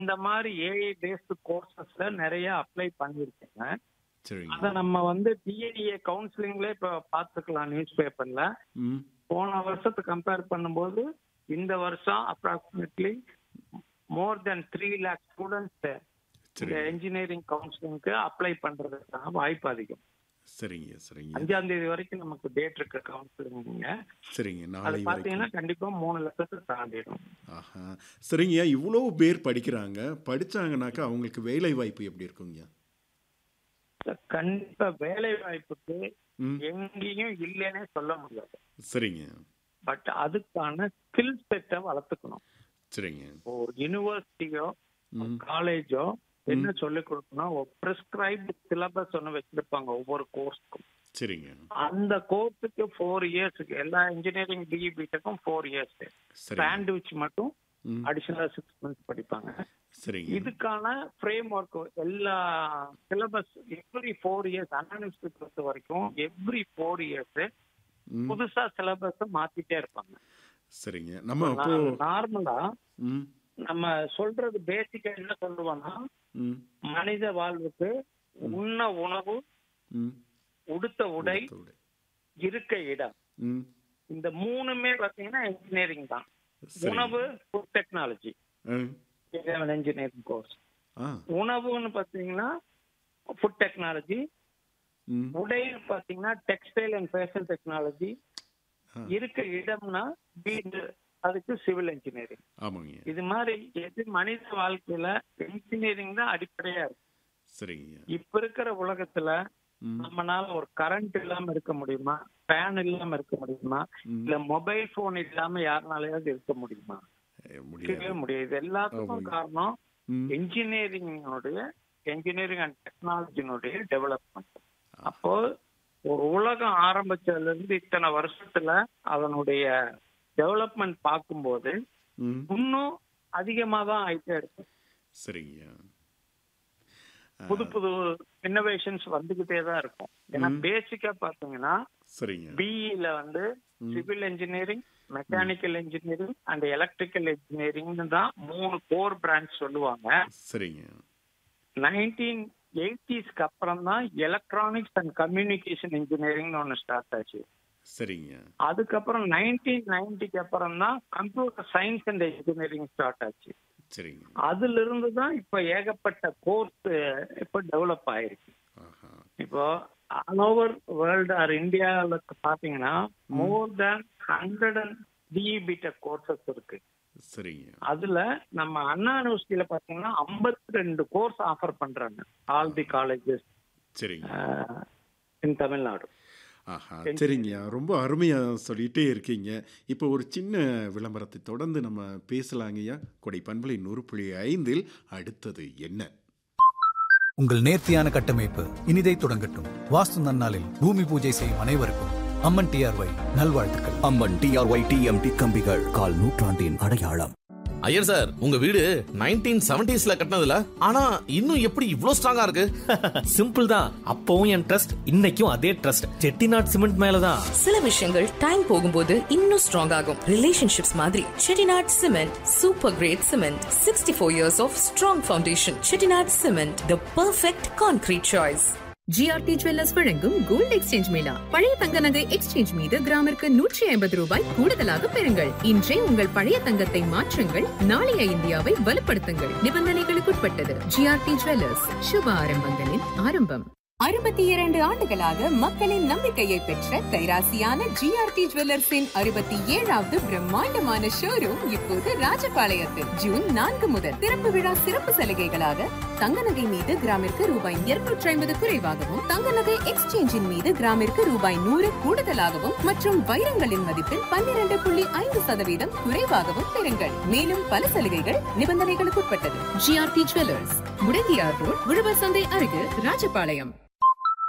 இந்த மாதிரி AI based கோர்சஸ்ல நிறைய அப்ளை பண்ணியிருக்கேங்க சரிங்க அதை நம்ம வந்து டிஏடிஏ கவுன்சிலிங்ல இப்ப பாத்துக்கலாம் நியூஸ் பேப்பர்ல ம் போன வருஷத்தை கம்பேர் பண்ணும்போது இந்த வருஷம் approximately more than three lakh students இந்த சரிங்க இன்ஜினியரிங் கவுன்சிலிங்க்கு அப்ளை பண்றதுக்கான வாய்ப்பு அதிகம் சரிங்க சரிங்க அஞ்சாம் தேதி வரைக்கும் நமக்கு டேட் இருக்கு கவுன்சிலிங் சரிங்க அது நாளை பாத்தீங்கன்னா வரைக்கும் கண்டிப்பா மூணு லட்சத்தை தாண்டிடும் ஆஹா சரிங்க இவ்வளோ பேர் படிக்கிறாங்க படிச்சாங்கனாக்கா அவங்களுக்கு வேலை வாய்ப்பு எப்படி இருக்குங்க கண்டிப்பா வேலை வாய்ப்புக்கு ம் எங்கேயும் இல்லைன்னே சொல்ல முடியாது சரிங்க பட் அதுக்கான ஸ்கில் செட்டை வளர்த்துக்கணும் சரிங்க ஒரு யூனிவர்சிட்டியோ ம் காலேஜோ என்ன சொல்லி கொடுக்கணும் ஒரு ப்ரிஸ்கிரைப்டு சிலபஸ் ஒன்று வச்சிருப்பாங்க ஒவ்வொரு கோர்ஸ்க்கும் சரிங்க அந்த கோர்ஸுக்கு ஃபோர் இயர்ஸுக்கு எல்லா இன்ஜினியரிங் பிஇ பிடெக்கும் ஃபோர் இயர்ஸ் சரிங்க சாண்ட்விச் மட்டும் ம் அடிஷனலா சிக்ஸ் மந்த்ஸ் படிப்பாங்க சரிங்க இதுக்கான ஃப்ரேம் ஒர்க் எல்லா சிலபஸ் எவ்ரி ஃபோர் இயர்ஸ் அனானிஸ்டி பொறுத்த வரைக்கும் எவ்ரி ஃபோர் இயர்ஸ் ம் புதுசா சிலபஸ் மாத்திட்டே இருப்பாங்க சரிங்க நம்ம அப்போ நார்மலா ம் நம்ம சொல்றது பேசிக்கா என்ன சொல்லுவோம்னா ம் மனித வாழ்வுக்கு உண்ண உணவு ம் உடுத்த உடை உடை. இருக்க இடம் ம் இந்த மூணுமே பாத்தீங்கன்னா இன்ஜினியரிங் தான் சரிங்க. உணவு ஃபுட் டெக்னாலஜி ஆ இன்ஜினியரிங் கோர்ஸ் ஆ உணவுன்னு பாத்தீங்கன்னா ஃபுட் டெக்னாலஜி ம் உடைன்னு பாத்தீங்கன்னா டெக்ஸ்டைல் அண்ட் ஃபேஷன் டெக்னாலஜி ஆ. இருக்க இடம்னா வீடு அதுக்கு சிவில் இன்ஜினியரிங் ஆமாங்க இது மாதிரி எது மனித வாழ்க்கையில இன்ஜினியரிங் தான் அடிப்படையா இருக்கு சரிங்க இப்ப இருக்கிற உலகத்துல ம் நம்மனால ஒரு கரண்ட் இல்லாம இருக்க முடியுமா ஃபேன் இல்லாம இருக்க முடியுமா ம். இல்ல மொபைல் போன் இல்லாம யாருனாலயாவது இருக்க முடியுமா ஏ, இருக்கவே முடியாது முடியாது இது எல்லாத்துக்கும் ஆமாங்க. காரணம் ம் இன்ஜினியரிங்கோடைய இன்ஜினியரிங் அண்ட் டெக்னாலஜினுடைய டெவலப்மெண்ட் அப்போ ஒரு உலகம் ஆரம்பிச்சதுல இருந்து இத்தனை வருஷத்துல அதனுடைய டெவலப்மெண்ட் பார்க்கும்போது ம் இன்னும் அதிகமா தான் ஆயிட்டே இருக்கு சரிங்க ஆ, புது புது இன்னோவேஷன்ஸ் வந்துகிட்டே தான் இருக்கும் ஏன்னா ம். பேசிக்கா பாத்தீங்கன்னா சரிங்க பிஇல வந்து ம். Civil engineering mechanical engineering and எலக்ட்ரிக்கல் இன்ஜினியரிங்னு தான் மூணு கோர் பிரான்ச் சொல்லுவாங்க சரிங்க நைன்டீன் எயிட்டிஸ்க்கு அப்புறம் தான் எலக்ட்ரானிக்ஸ் அண்ட் கம்யூனிகேஷன் இன்ஜினியரிங்னு ஒன்று ஸ்டார்ட் ஆச்சு சரிங்க அதுக்கப்புறம் நைன்டீன் நைன்டிக்கு அப்புறம் தான் computer science and engineering start ஆச்சு சரிங்க அதுல இருந்து தான் இப்ப ஏகப்பட்ட கோர்ஸ் இப்ப டெவலப் ஆயிருக்கு ஆஹா இப்போ ஆல் ஓவர் வேர்ல்டு ஆர் இந்தியாவில் பாத்தீங்கன்னா மோர் தேன் ஹண்ட்ரட் அண்ட் டிஇபிடெக் கோர்சஸ் இருக்கு சரிங்க அதுல நம்ம அண்ணா யூனிவர்சிட்டியில பாத்தீங்கன்னா 52 ரெண்டு கோர்ஸ் ஆஃபர் பண்றாங்க ஆல் தி காலேஜஸ் சரிங்க இன் தமிழ்நாடு ஆஹா சரிங்க ரொம்ப அருமையாக சொல்லிகிட்டே இருக்கீங்க இப்போ ஒரு சின்ன விளம்பரத்தை தொடர்ந்து நம்ம பேசலாங்கய்யா கொடை பண்பலை நூறு புள்ளி ஐந்தில் அடுத்தது என்ன உங்கள் நேர்த்தியான கட்டமைப்பு இனிதை தொடங்கட்டும் வாஸ்து நன்னாளில் பூமி பூஜை செய்யும் அனைவருக்கும் அம்மன் டிஆர்ஒய் நல்வாழ்த்துக்கள் அம்மன் டிஆர்ஒய் டிஎம்டி கம்பிகள் கால் நூற்றாண்டின் அடையாளம் ஐயர் சார் உங்க வீடு நைன்டீன் செவன்டிஸ்ல கட்டினதுல ஆனா இன்னும் எப்படி இவ்ளோ ஸ்ட்ராங்கா இருக்கு சிம்பிள் தான் அப்பவும் என் ட்ரஸ்ட் இன்னைக்கும் அதே ட்ரஸ்ட் செட்டிநாட் சிமெண்ட் மேலதான் சில விஷயங்கள் டைம் போகும்போது இன்னும் ஸ்ட்ராங் ஆகும் ரிலேஷன்ஷிப்ஸ் மாதிரி Chettinad cement super great cement sixty four years of strong foundation Chettinad cement the perfect concrete choice GRT jewellers வழங்கும் கோல்ட் எக்ஸ்சேஞ்ச் மேளா பழைய தங்க நகை எக்ஸ்சேஞ்ச் மீது கிராமிற்கு நூற்றி ஐம்பது ரூபாய் கூடுதலாக பெறுங்கள் இன்றே உங்கள் பழைய தங்கத்தை மாற்றுங்கள் நாளைய இந்தியாவை வலுப்படுத்துங்கள் நிபந்தனைகளுக்குட்பட்டது ஜிஆர்டி ஜுவல்லர்ஸ் சுப ஆரம்பங்களின் ஆரம்பம் அறுபத்தி இரண்டு ஆண்டுகளாக மக்களின் நம்பிக்கையை பெற்ற கைராசியான ஜிஆர்டி ஜுவல்லர்ஸின் அறுபத்தி ஏழாவது பிரம்மாண்டமான ஷோரூம் இப்போது ராஜபாளையத்தில் ஜூன் நான்கு முதல் திறப்பு விழா சிறப்பு சலுகைகளாக தங்க நகை மீது கிராமிற்கு ரூபாய் இருநூற்றி ஐம்பது குறைவாகவும் தங்க நகை எக்ஸ்சேஞ்சின் மீது கிராமிற்கு ரூபாய் நூறு கூடுதலாகவும் மற்றும் வைரங்களின் மதிப்பில் பன்னிரண்டு புள்ளி ஐந்து சதவீதம் குறைவாகவும் பெறுங்கள் மேலும் பல சலுகைகள் நிபந்தனைகளுக்குட்பட்டது ஜிஆர்டி ஜுவல்லர்ஸ் முடங்கியார் ரோட் உழவர் சந்தை அருகில் ராஜபாளையம்